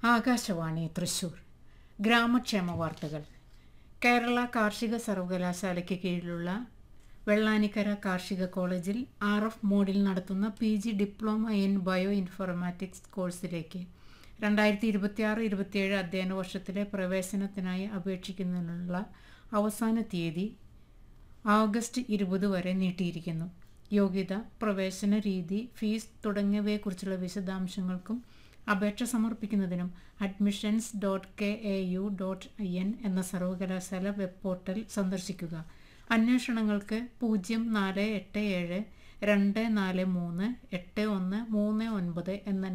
ആകാശവാണി തൃശൂർ ഗ്രാമക്ഷേമ വാർത്തകൾ കേരള കാർഷിക സർവകലാശാലയ്ക്ക് കീഴിലുള്ള വെള്ളാനിക്കര കാർഷിക കോളേജിൽ ആർ എഫ് മോഡിൽ നടത്തുന്ന P G diploma in bioinformatics കോഴ്സിലേക്ക് രണ്ടായിരത്തി ഇരുപത്തിയാറ് ഇരുപത്തിയേഴ് അധ്യയന വർഷത്തിലെ പ്രവേശനത്തിനായി അപേക്ഷിക്കുന്നതിനുള്ള അവസാന തീയതി ഓഗസ്റ്റ് ഇരുപത് വരെ നീട്ടിയിരിക്കുന്നു യോഗ്യത പ്രവേശന രീതി ഫീസ് തുടങ്ങിയവയെക്കുറിച്ചുള്ള വിശദാംശങ്ങൾക്കും അപേക്ഷ സമർപ്പിക്കുന്നതിനും admissions dot K A U dot I N എന്ന സർവകലാശാല വെബ് പോർട്ടൽ സന്ദർശിക്കുക അന്വേഷണങ്ങൾക്ക് പൂജ്യം നാല് എട്ട് ഏഴ് രണ്ട് നാല് മൂന്ന് എട്ട് ഒന്ന് മൂന്ന് ഒൻപത് എന്ന